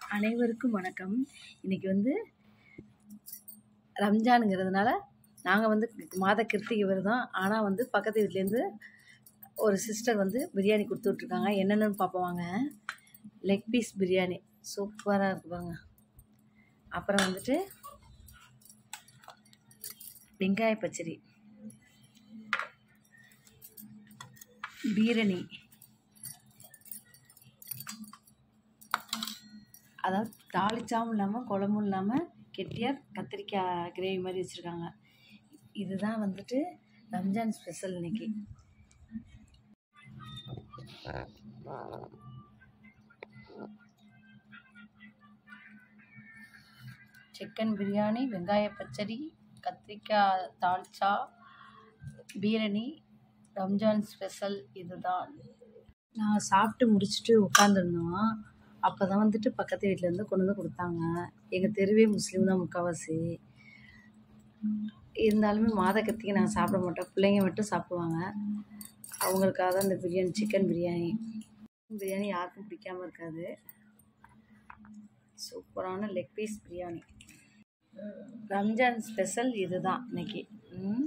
அனைவருக்கும் வணக்கம் இன்றைக்கி வந்து ரம்ஜானுங்கிறதுனால நாங்கள் வந்து மாத கிருத்திகை விரதம் ஆனால் வந்து பக்கத்து வீட்லேருந்து ஒரு சிஸ்டர் வந்து பிரியாணி கொடுத்து விட்ருக்காங்க என்னென்னு பார்ப்போம் வாங்க லெக் பீஸ் பிரியாணி சூப்பராக இருக்கு பாருங்க அப்புறம் வந்துட்டு வெங்காய பச்சடி பீரணி அதாவது தாளிச்சாவும் இல்லாமல் குழம்பும் இல்லாமல் கெட்டியாக கத்திரிக்காய் கிரேவி மாதிரி வச்சுருக்காங்க இதுதான் வந்துட்டு ரம்ஜான் ஸ்பெஷல் இன்னைக்கு சிக்கன் பிரியாணி வெங்காய பச்சடி கத்திரிக்காய் தால்ச்சா பீரணி ரம்ஜான் ஸ்பெஷல் இதுதான் நான் சாப்பிட்டு முடிச்சுட்டு உட்காந்துருந்தோம் அப்போ தான் வந்துட்டு பக்கத்து வீட்டிலேருந்து கொண்டு வந்து கொடுத்தாங்க எங்கள் தெருவே முஸ்லீம் தான் முக்கால்வாசி இருந்தாலுமே மாத கத்திக்கு நாங்கள் சாப்பிட மாட்டோம் பிள்ளைங்க மட்டும் சாப்பிடுவாங்க அவங்களுக்காக தான் இந்த பிரியாணி சிக்கன் பிரியாணி பிரியாணி யாருக்கும் பிடிக்காம இருக்காது சூப்பரான leg piece biryani Ramzan special இதுதான் இன்னைக்கு ம்.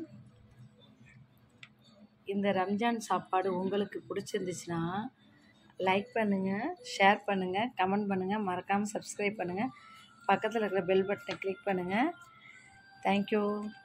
இந்த ரம்ஜான் சாப்பாடு உங்களுக்கு பிடிச்சிருந்துச்சுன்னா லைக் பண்ணுங்கள் ஷேர் பண்ணுங்கள் கமெண்ட் பண்ணுங்கள் மறக்காமல் சப்ஸ்கிரைப் பண்ணுங்கள் பக்கத்தில் இருக்கிற பெல் பட்டனை கிளிக் பண்ணுங்கள் தேங்க்யூ